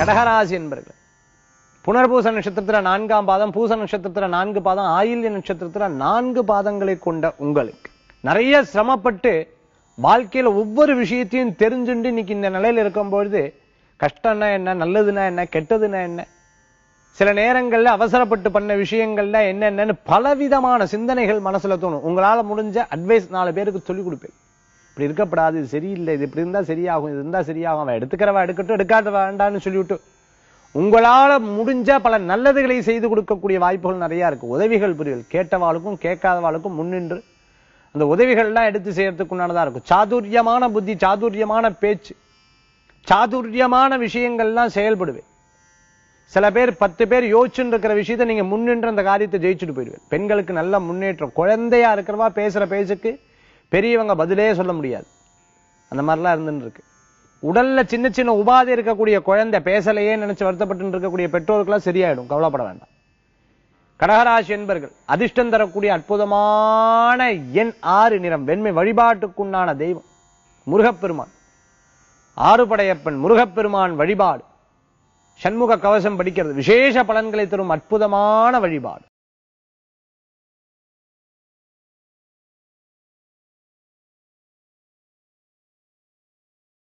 கடகராசி என்பர்கள் புனர்பூச நட்சத்திரத்துல நான்காம் பாதம் பூச நட்சத்திரத்துல நான்கு பாதம் ஆயில்ய நட்சத்திரத்துல நான்கு பாதங்களை கொண்ட உங்களுக்கு நிறைய சிரமப்பட்டு வாழ்க்கையில ஒவ்வொரு விஷயத்தையும் தெரிஞ்சுண்டு இன்னைக்கு இந்த நிலையில இருக்கும் பொழுது கஷ்டம்னா என்ன நல்லதுன்னா என்ன கெட்டதுன்னா என்ன சில நேரங்கள்ல அவசரப்பட்டு பண்ண விஷயங்கள்ல என்னென்னன்னு பலவிதமான சிந்தனைகள் மனசுல தோணும் உங்களால முடிஞ்ச அட்வைஸ் நாலு பேருக்கு சொல்லிக் கொடுப்பேன் இப்படி இருக்கப்படாது இது சரியில்லை இது இப்படி இருந்தா சரியாகும் இது இருந்தா சரியாகும் அவன் எடுத்துக்கிறவா எடுக்கட்டும் எடுக்காத வேண்டாம்னு சொல்லிவிட்டு உங்களால முடிஞ்ச பல நல்லதுகளை செய்து கொடுக்கக்கூடிய வாய்ப்புகள் நிறைய இருக்கு உதவிகள் புரிதல் கேட்டவாளுக்கும் கேட்காதவாளுக்கும் முன்னின்று அந்த உதவிகள்லாம் எடுத்து செய்யறதுக்கு உண்டானதா இருக்கும் சாதுரியமான புத்தி சாதுரியமான பேச்சு சாதுரியமான விஷயங்கள்லாம் செயல்படுவேன் சில பேர் பத்து பேர் யோசிச்சுட்டு இருக்கிற விஷயத்தை நீங்க முன்னின்று அந்த காரியத்தை ஜெயிச்சுட்டு போயிடுவேன் பெண்களுக்கு நல்ல முன்னேற்றம் குழந்தையா இருக்கிறவா பேசுற பேச்சுக்கு பெரியவங்க பதிலே சொல்ல முடியாது அந்த மாதிரிலாம் இருந்துட்டு இருக்கு உடல்ல சின்ன சின்ன உபாதை இருக்கக்கூடிய குழந்தை பேசலையே நினைச்சு வருத்தப்பட்டு இருக்கக்கூடிய பெற்றோருக்கெல்லாம் சரியாயிடும் கவலைப்பட வேண்டாம் கடகராசி என்பர்கள் அதிர்ஷ்டம் தரக்கூடிய அற்புதமான எண் ஆறு நிறம் வெண்மை வழிபாட்டுக்குண்டான தெய்வம் முருகப்பெருமான் ஆறுபடையப்பன் முருகப்பெருமான் வழிபாடு சண்முக கவசம் படிக்கிறது விசேஷ பலன்களை தரும் அற்புதமான வழிபாடு